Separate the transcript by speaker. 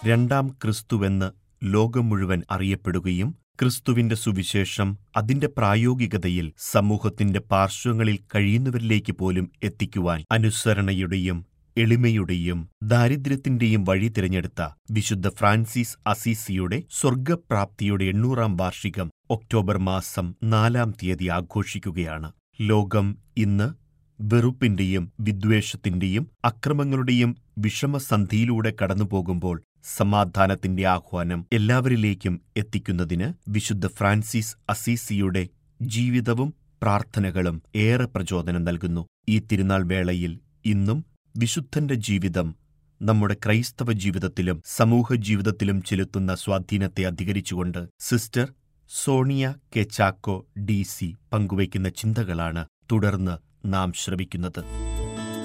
Speaker 1: രണ്ടാം ക്രിസ്തുവെന്ന് ലോകം മുഴുവൻ അറിയപ്പെടുകയും ക്രിസ്തുവിന്റെ സുവിശേഷം അതിന്റെ പ്രായോഗികതയിൽ സമൂഹത്തിന്റെ പാർശ്വങ്ങളിൽ കഴിയുന്നവരിലേക്ക് പോലും എത്തിക്കുവാൻ അനുസരണയുടെയും എളിമയുടെയും ദാരിദ്ര്യത്തിന്റെയും വഴി തിരഞ്ഞെടുത്ത വിശുദ്ധ ഫ്രാൻസിസ് അസീസിയുടെ സ്വർഗപ്രാപ്തിയുടെ എണ്ണൂറാം വാർഷികം ഒക്ടോബർ മാസം നാലാം തീയതി ആഘോഷിക്കുകയാണ് ലോകം ഇന്ന് വെറുപ്പിന്റെയും വിദ്വേഷത്തിന്റെയും അക്രമങ്ങളുടെയും വിഷമസന്ധിയിലൂടെ കടന്നുപോകുമ്പോൾ സമാധാനത്തിന്റെ ആഹ്വാനം എല്ലാവരിലേക്കും എത്തിക്കുന്നതിന് വിശുദ്ധ ഫ്രാൻസിസ് അസീസിയുടെ ജീവിതവും പ്രാർത്ഥനകളും ഏറെ പ്രചോദനം നൽകുന്നു ഈ തിരുനാൾ വേളയിൽ ഇന്നും വിശുദ്ധന്റെ ജീവിതം നമ്മുടെ ക്രൈസ്തവ ജീവിതത്തിലും സമൂഹ ജീവിതത്തിലും ചെലുത്തുന്ന സ്വാധീനത്തെ അധികരിച്ചുകൊണ്ട് sister Sonia K Chacko D C പങ്കുവയ്ക്കുന്ന ചിന്തകളാണ് തുടർന്ന് നാം ശ്രവിക്കുന്നത്